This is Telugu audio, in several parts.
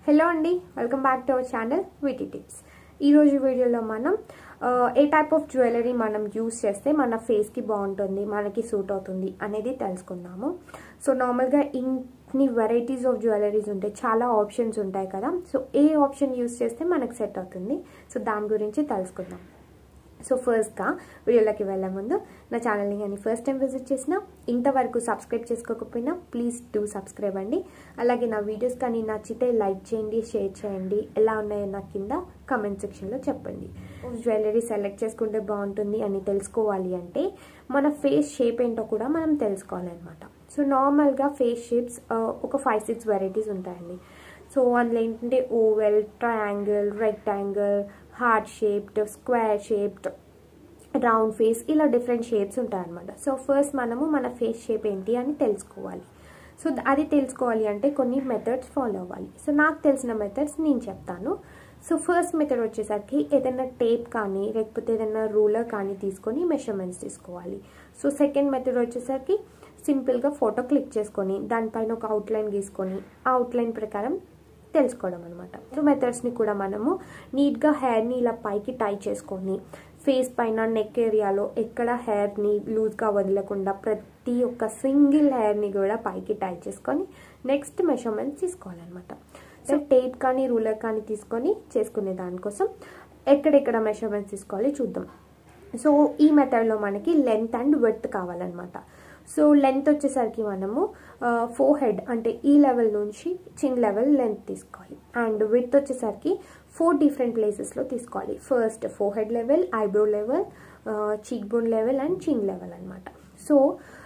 హలో అండి welcome back to our channel V T tips ఈరోజు వీడియోలో మనం ఆ, ఏ టైప్ ఆఫ్ జ్యువెలరీ మనం యూస్ చేస్తే మన ఫేస్కి బాగుంటుంది మనకి సూట్ అవుతుంది అనేది తెలుసుకుందాము సో నార్మల్గా ఇన్ని వెరైటీస్ ఆఫ్ జ్యువెలరీస్ ఉంటాయి చాలా ఆప్షన్స్ ఉంటాయి కదా సో ఏ ఆప్షన్ యూస్ చేస్తే మనకు సెట్ అవుతుంది సో దాని గురించి తెలుసుకుందాం సో ఫస్ట్గా వీడియోలోకి వెళ్ళే ముందు నా ఛానల్ని కానీ ఫస్ట్ టైం విజిట్ చేసినా ఇంతవరకు సబ్స్క్రైబ్ చేసుకోకపోయినా ప్లీజ్ డూ సబ్స్క్రైబ్ అండి అలాగే నా వీడియోస్ కానీ నచ్చితే లైక్ చేయండి షేర్ చేయండి ఎలా ఉన్నాయో నా కింద కమెంట్ సెక్షన్లో చెప్పండి జ్యువెలరీ సెలెక్ట్ చేసుకుంటే బాగుంటుంది అని తెలుసుకోవాలి అంటే మన ఫేస్ షేప్ ఏంటో కూడా మనం తెలుసుకోవాలన్నమాట సో నార్మల్గా ఫేస్ షేప్స్ ఒక ఫైవ్ సిక్స్ వెరైటీస్ ఉంటాయండి సో అందులో ఏంటంటే oval triangle rectangle heart shaped square shaped round face ఇలా డిఫరెంట్ షేప్స్ ఉంటాయన్నమాట సో ఫస్ట్ మనము మన ఫేస్ షేప్ ఏంటి అని తెలుసుకోవాలి సో అది తెలుసుకోవాలి అంటే కొన్ని మెథడ్స్ ఫాలో అవ్వాలి సో నాకు తెలిసిన మెథడ్స్ నేను చెప్తాను సో ఫస్ట్ మెథడ్ వచ్చేసరికి ఏదైనా టేప్ కానీ లేకపోతే ఏదైనా రూలర్ కానీ తీసుకొని మెషర్మెంట్స్ తీసుకోవాలి సో సెకండ్ మెథడ్ వచ్చేసరికి సింపుల్గా ఫోటో క్లిక్ చేసుకొని దానిపైన ఒక అవుట్లైన్ గీసుకొని ఆ అవుట్లైన్ ప్రకారం తెలుసుకోవడం అనమాట సో మెథడ్స్ని కూడా మనము నీట్గా హెయిర్ని ఇలా పైకి టై చేసుకొని ఫేస్ పైన నెక్ ఏరియాలో ఎక్కడ హెయిర్ని లూజ్గా వదలకుండా ప్రతి ఒక్క సింగిల్ హెయిర్ని కూడా పైకి టై చేసుకొని నెక్స్ట్ మెషర్మెంట్స్ తీసుకోవాలన్నమాట సో టేప్ కానీ రూలర్ కానీ తీసుకొని చేసుకునే దానికోసం ఎక్కడెక్కడ మెషర్మెంట్స్ తీసుకోవాలి చూద్దాం సో ఈ మెథడ్లో మనకి లెంత్ అండ్ వెత్ కావాలన్నమాట సో లెంత్ వచ్చేసరికి మనము ఫోర్ హెడ్ అంటే ఈ లెవెల్ నుంచి చిన్ లెవెల్ లెంత్ తీసుకోవాలి అండ్ విత్ వచ్చేసరికి ఫోర్ డిఫరెంట్ ప్లేసెస్లో తీసుకోవాలి first forehead level eyebrow level cheek bone level and chin level అనమాట సో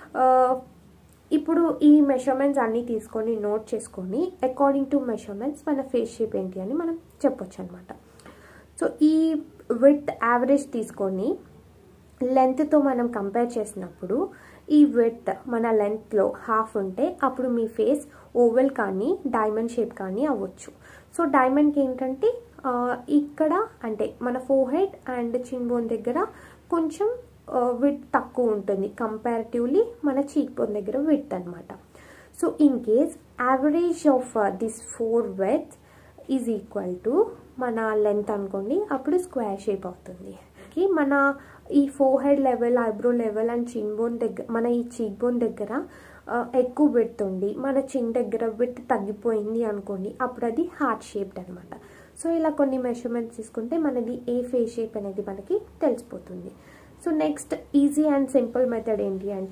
ఇప్పుడు ఈ మెషర్మెంట్స్ అన్నీ తీసుకొని నోట్ చేసుకొని అకార్డింగ్ టు మెషర్మెంట్స్ మన ఫేస్ షేప్ ఏంటి అని మనం చెప్పొచ్చు అనమాట సో ఈ విత్ యావరేజ్ తీసుకొని లెంత్తో మనం కంపేర్ చేసినప్పుడు ఈ విత్ మన లెంత్లో హాఫ్ ఉంటే అప్పుడు మీ ఫేస్ ఓవెల్ కానీ డైమండ్ షేప్ కానీ అవ్వచ్చు సో డైమండ్కి ఏంటంటే ఇక్కడ అంటే మన forehead and chin bone దగ్గర కొంచెం విత్ తక్కువ ఉంటుంది కంపారిటివ్లీ మన చీక్ బోన్ దగ్గర విత్ అనమాట so in case average of this four width is equal to మన లెంత్ అనుకోండి అప్పుడు స్క్వేర్ షేప్ అవుతుంది మన ఈ forehead level eyebrow level and chin bone దగ్గర మన ఈ చీక్ బోన్ దగ్గర ఎక్కువ పెడుతుంది మన చిన్ దగ్గర విత్ తగ్గిపోయింది అనుకోండి అప్పుడు అది హార్ట్ షేప్డ్ అనమాట సో ఇలా కొన్ని మెషర్మెంట్స్ తీసుకుంటే మనది ఏ ఫేస్ షేప్ అనేది మనకి తెలిసిపోతుంది so next easy and simple method ఏంటి అంటే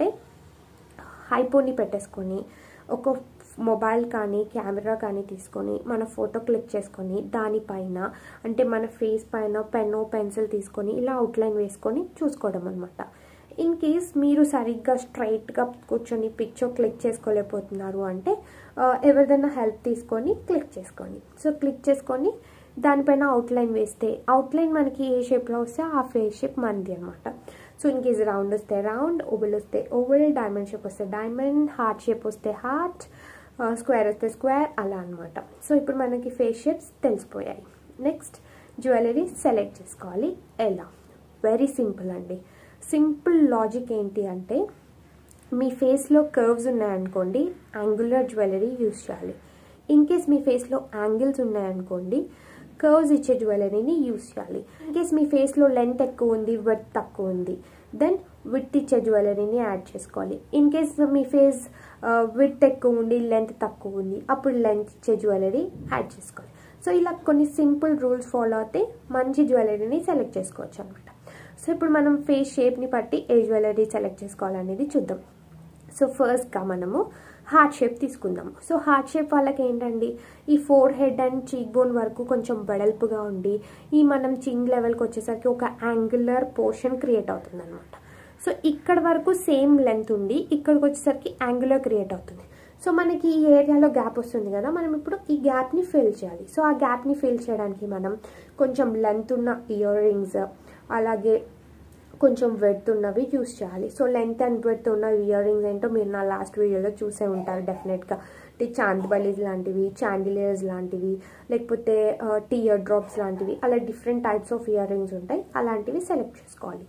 హైపోని పెట్టేసుకొని ఒక మొబైల్ కానీ కెమెరా కానీ తీసుకొని మన ఫోటో క్లిక్ చేసుకొని దానిపైన అంటే మన ఫేస్ పైన పెన్నో పెన్సిల్ తీసుకొని ఇలా అవుట్లైన్ వేసుకొని చూసుకోవడం అనమాట ఇన్ కేస్ మీరు సరిగ్గా స్ట్రైట్గా కూర్చొని పిక్చర్ క్లిక్ చేసుకోలేకపోతున్నారు అంటే ఎవరిదైనా హెల్ప్ తీసుకొని క్లిక్ చేసుకోండి సో క్లిక్ చేసుకొని దానిపైన అవుట్లైన్ వేస్తే అవుట్లైన్ మనకి ఏ షేప్లో వస్తే ఆ ఫేస్ షేప్ మనది అనమాట సో ఇన్ కేస్ రౌండ్ వస్తే రౌండ్ ఓవెల్ వస్తే ఓవెల్ డైమండ్ షేప్ వస్తే డైమండ్ హార్ట్ షేప్ వస్తే హార్ట్ స్క్వేర్ వస్తే స్క్వేర్ అలా అనమాట సో ఇప్పుడు మనకి ఫేస్ షేప్స్ తెలిసిపోయాయి నెక్స్ట్ జ్యువెలరీ సెలెక్ట్ చేసుకోవాలి ఎలా వెరీ సింపుల్ అండి సింపుల్ లాజిక్ ఏంటి అంటే మీ ఫేస్లో కర్వ్స్ ఉన్నాయనుకోండి యాంగులర్ జ్యువెలరీ యూస్ చేయాలి ఇన్ కేస్ మీ ఫేస్లో యాంగిల్స్ ఉన్నాయనుకోండి కర్వ్స్ ఇచ్చే జ్యువెలరీని యూస్ చేయాలి ఇన్ కేస్ మీ ఫేస్లో లెంత్ ఎక్కువ ఉంది వెత్ తక్కువ ఉంది దెన్ విత్ ఇచ్చే జ్యువెలరీని యాడ్ చేసుకోవాలి ఇన్ కేస్ మీ ఫేస్ విత్ ఎక్కువ ఉండి లెంత్ తక్కువ ఉంది అప్పుడు లెంత్ ఇచ్చే జ్యువెలరీ యాడ్ చేసుకోవాలి సో ఇలా కొన్ని సింపుల్ రూల్స్ ఫాలో అయితే మంచి జ్యువెలరీని సెలెక్ట్ చేసుకోవచ్చు అనమాట సో ఇప్పుడు మనం ఫేస్ షేప్ని బట్టి ఏ జ్యువెలరీ సెలెక్ట్ చేసుకోవాలనేది చూద్దాం సో ఫస్ట్గా మనము హార్ట్ షేప్ తీసుకుందాం సో హార్ట్ షేప్ వాళ్ళకి ఏంటండి ఈ forehead and cheek bone వరకు కొంచెం వెడల్పుగా ఉండి ఈ మనం చిన్ లెవెల్కి వచ్చేసరికి ఒక యాంగులర్ పోర్షన్ క్రియేట్ అవుతుంది అనమాట సో ఇక్కడ వరకు సేమ్ లెంత్ ఉండి ఇక్కడికి వచ్చేసరికి యాంగులర్ క్రియేట్ అవుతుంది సో మనకి ఈ ఏరియాలో గ్యాప్ వస్తుంది కదా మనం ఇప్పుడు ఈ గ్యాప్ని ఫిల్ చేయాలి సో ఆ గ్యాప్ని ఫిల్ చేయడానికి మనం కొంచెం లెంత్ ఉన్న ఇయర్ రింగ్స్ అలాగే కొంచెం వెడ్త్ ఉన్నవి యూస్ చేయాలి సో లెంత్ అండ్ వెడ్త్ ఉన్న ఇయర్ రింగ్స్ ఏంటో మీరు నా లాస్ట్ వీడియోలో చూసే ఉంటారు డెఫినెట్గా అంటే చాందిబలీస్ లాంటివి చాండిలియర్స్ లాంటివి లేకపోతే టీ ఇయర్ డ్రాప్స్ లాంటివి అలా different types of ear rings ఉంటాయి అలాంటివి సెలెక్ట్ చేసుకోవాలి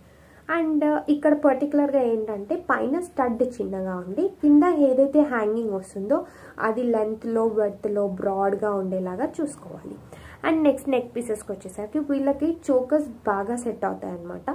అండ్ ఇక్కడ పర్టికులర్గా ఏంటంటే పైన స్టడ్ చిన్నగా ఉండి కింద ఏదైతే హ్యాంగింగ్ వస్తుందో అది లెంత్లో వెడ్త్లో బ్రాడ్గా ఉండేలాగా చూసుకోవాలి అండ్ నెక్స్ట్ నెక్ పీసెస్కి వచ్చేసరికి వీళ్ళకి చోకర్స్ బాగా సెట్ అవుతాయి అన్నమాట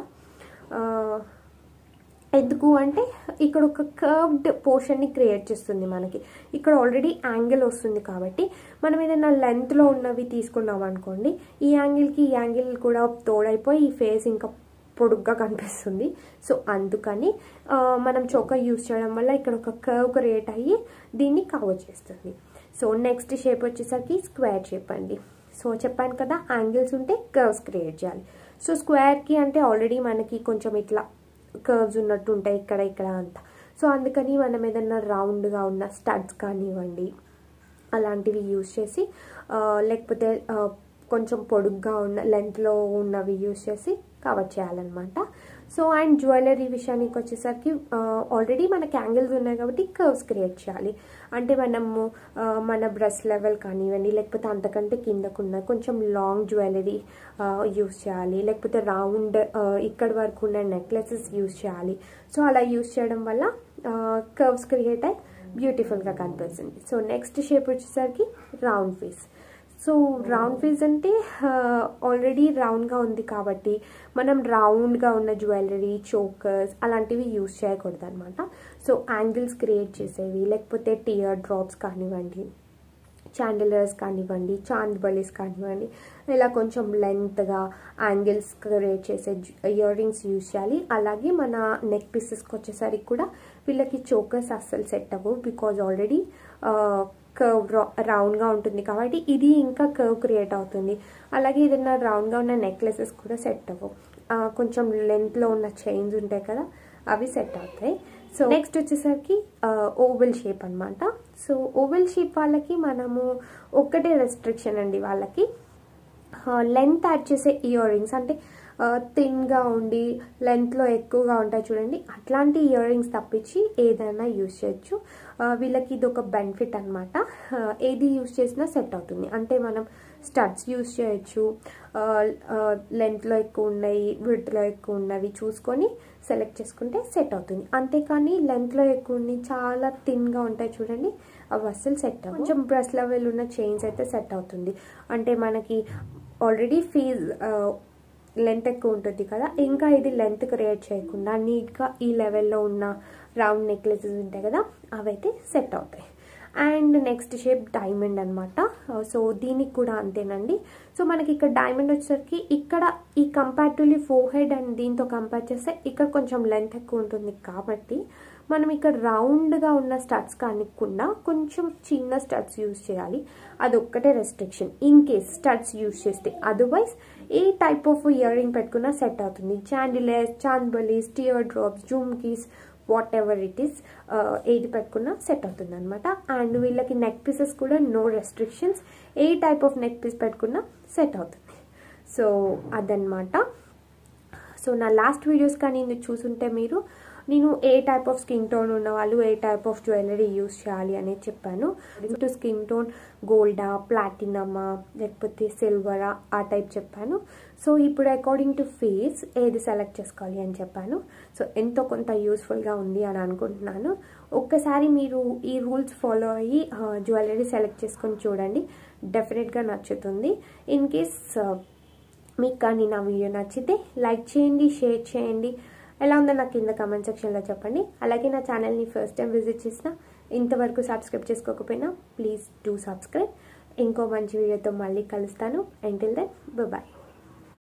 ఎందుకు అంటే ఇక్కడ ఒక కర్వ్డ్ పోర్షన్ని క్రియేట్ చేస్తుంది మనకి ఇక్కడ ఆల్రెడీ యాంగిల్ వస్తుంది కాబట్టి మనం ఏదైనా లెంత్లో ఉన్నవి తీసుకున్నాం అనుకోండి ఈ యాంగిల్కి ఈ యాంగిల్ కూడా తోడైపోయి ఈ ఫేస్ ఇంకా పొడుగ్గా కనిపిస్తుంది సో అందుకని మనం చోక యూస్ చేయడం వల్ల ఇక్కడ ఒక కర్వ్ క్రియేట్ అయ్యి దీన్ని కవర్ చేస్తుంది సో నెక్స్ట్ షేప్ వచ్చేసరికి స్క్వేర్ షేప్ అండి సో చెప్పాను కదా యాంగిల్స్ ఉంటే కర్వ్స్ క్రియేట్ చేయాలి సో స్క్వేర్కి అంటే ఆల్రెడీ మనకి కొంచెం ఇట్లా కర్వ్స్ ఉన్నట్టు ఉంటాయి ఇక్కడ ఇక్కడ అంతా సో అందుకని మనం ఏదన్నా రౌండ్గా ఉన్న స్టడ్స్ కానివ్వండి అలాంటివి యూస్ చేసి లేకపోతే కొంచెం పొడుగ్గా ఉన్న లెంత్లో ఉన్నవి యూస్ చేసి కవర్ చేయాలన్నమాట సో అండ్ జ్యువెలరీ విషయానికి వచ్చేసరికి ఆల్రెడీ మనకి యాంగిల్స్ ఉన్నాయి కాబట్టి కర్వ్స్ క్రియేట్ చేయాలి అంటే మనము మన బ్రష్ లెవెల్ కానివ్వండి లేకపోతే అంతకంటే కిందకున్న కొంచెం లాంగ్ జ్యువెలరీ యూస్ చేయాలి లేకపోతే రౌండ్ ఇక్కడి వరకు ఉన్న నెక్లెసెస్ యూస్ చేయాలి సో అలా యూస్ చేయడం వల్ల కర్వ్స్ క్రియేట్ అయ్యి బ్యూటిఫుల్గా కనిపిస్తుంది సో నెక్స్ట్ షేప్ వచ్చేసరికి round face so round face అంటే ఆల్రెడీ రౌండ్గా ఉంది కాబట్టి మనం రౌండ్గా ఉన్న జ్యువెలరీ చోకర్స్ అలాంటివి యూస్ చేయకూడదు అనమాట సో యాంగిల్స్ క్రియేట్ చేసేవి లేకపోతే టియర్ డ్రాప్స్ కానివ్వండి చాండిలర్స్ కానివ్వండి చాంద్ బలీస్ కానివ్వండి ఇలా కొంచెం లెంత్గా యాంగిల్స్ క్రియేట్ చేసే ఇయర్ రింగ్స్ యూజ్ చేయాలి అలాగే మన నెక్ పీసెస్కి వచ్చేసరికి కూడా వీళ్ళకి చోకర్స్ అస్సలు సెట్ అవ్వవు బికాజ్ ఆల్రెడీ కర్వ్ రౌండ్గా ఉంటుంది కాబట్టి ఇది ఇంకా కర్వ్ క్రియేట్ అవుతుంది అలాగే ఏదైనా రౌండ్గా ఉన్న నెక్లెసెస్ కూడా సెట్ అవ్వవు కొంచెం లెంత్లో ఉన్న చైన్స్ ఉంటాయి కదా అవి సెట్ అవుతాయి సో నెక్స్ట్ వచ్చేసరికి ఓవెల్ షేప్ అనమాట సో ఓవెల్ షేప్ వాళ్ళకి మనము ఒక్కటే రెస్ట్రిక్షన్ అండి వాళ్ళకి లెంత్ యాడ్ చేసే ఇయర్ రింగ్స్ అంటే థిన్గా ఉండి లెంత్లో ఎక్కువగా ఉంటాయి చూడండి అట్లాంటి ఇయర్ రింగ్స్ తప్పించి ఏదైనా యూజ్ చేయొచ్చు వీళ్ళకి ఇది ఒక బెనిఫిట్ అనమాట ఏది యూజ్ చేసినా సెట్ అవుతుంది అంటే మనం స్టడ్స్ యూజ్ చేయొచ్చు లెంత్లో ఎక్కువ ఉన్నాయి విడ్త్లో ఎక్కువ ఉన్నవి చూసుకొని సెలెక్ట్ చేసుకుంటే సెట్ అవుతుంది అంతేకాని లెంత్లో ఎక్కువ ఉన్నాయి చాలా థిన్గా ఉంటాయి చూడండి అవి అస్సలు సెట్ అవ్వ కొంచెం బ్రష్ లెవెల్ ఉన్న చైన్స్ అయితే సెట్ అవుతుంది అంటే మనకి ఆల్రెడీ ఫీజ్ లెంత్ ఎక్కువ ఉంటుంది కదా ఇంకా ఇది లెంత్ క్రియేట్ చేయకుండా నీట్గా ఈ లెవెల్లో ఉన్న రౌండ్ నెక్లెసెస్ ఉంటాయి కదా అవైతే సెట్ అవుతాయి అండ్ నెక్స్ట్ షేప్ డైమండ్ అనమాట సో దీనికి కూడా అంతేనండి సో మనకి ఇక్కడ డైమండ్ వచ్చేసరికి ఇక్కడ ఈ కంపారిటివ్లీ ఫోర్ హెడ్ అండ్ దీంతో కంపేర్ చేస్తే ఇక్కడ కొంచెం లెంత్ ఎక్కువ ఉంటుంది కాబట్టి మనం ఇక్కడ రౌండ్గా ఉన్న స్టడ్స్ కానికుండా కొంచెం చిన్న స్టడ్స్ యూజ్ చేయాలి అది ఒక్కటే restriction in case studs use చేస్తే అదర్వైజ్ ఏ టైప్ ఆఫ్ ఇయర్ రింగ్ పెట్టుకున్నా సెట్ అవుతుంది chandeliers chandbalis tear drops jhumkis whatever it is ఏది పెట్టుకున్నా సెట్ అవుతుంది అనమాట అండ్ వీళ్ళకి నెక్ పీసెస్ కూడా నో రెస్ట్రిక్షన్స్ ఏ టైప్ ఆఫ్ నెక్ పీస్ పెట్టుకున్నా సెట్ అవుతుంది సో అదనమాట సో నా లాస్ట్ వీడియోస్ కానీ చూసుంటే మీరు నేను ఏ టైప్ ఆఫ్ స్కిన్ టోన్ ఉన్న వాళ్ళు ఏ టైప్ ఆఫ్ జ్యువెలరీ యూస్ చేయాలి అనేది చెప్పాను టు స్కిన్ టోన్ గోల్డా ప్లాటినమా లేకపోతే సిల్వరా ఆ టైప్ చెప్పాను సో ఇప్పుడు అకార్డింగ్ టు ఫేస్ ఏది సెలెక్ట్ చేసుకోవాలి అని చెప్పాను సో ఎంతో కొంత యూస్ఫుల్గా ఉంది అని అనుకుంటున్నాను ఒక్కసారి మీరు ఈ రూల్స్ ఫాలో అయ్యి జ్యువెలరీ సెలెక్ట్ చేసుకొని చూడండి డెఫినెట్గా నచ్చుతుంది ఇన్ కేస్ మీకు కానీ నా వీడియో నచ్చితే లైక్ చేయండి షేర్ చేయండి ఎలా ఉందో నాకు కింద కమెంట్ సెక్షన్లో చెప్పండి అలాగే నా ఛానల్ని ఫస్ట్ టైం విజిట్ చేసిన ఇంతవరకు సబ్స్క్రైబ్ చేసుకోకపోయినా ప్లీజ్ డూ సబ్స్క్రైబ్ ఇంకో మంచి వీడియోతో మళ్ళీ కలుస్తాను ఎంటిల్ దెన్ బాయ్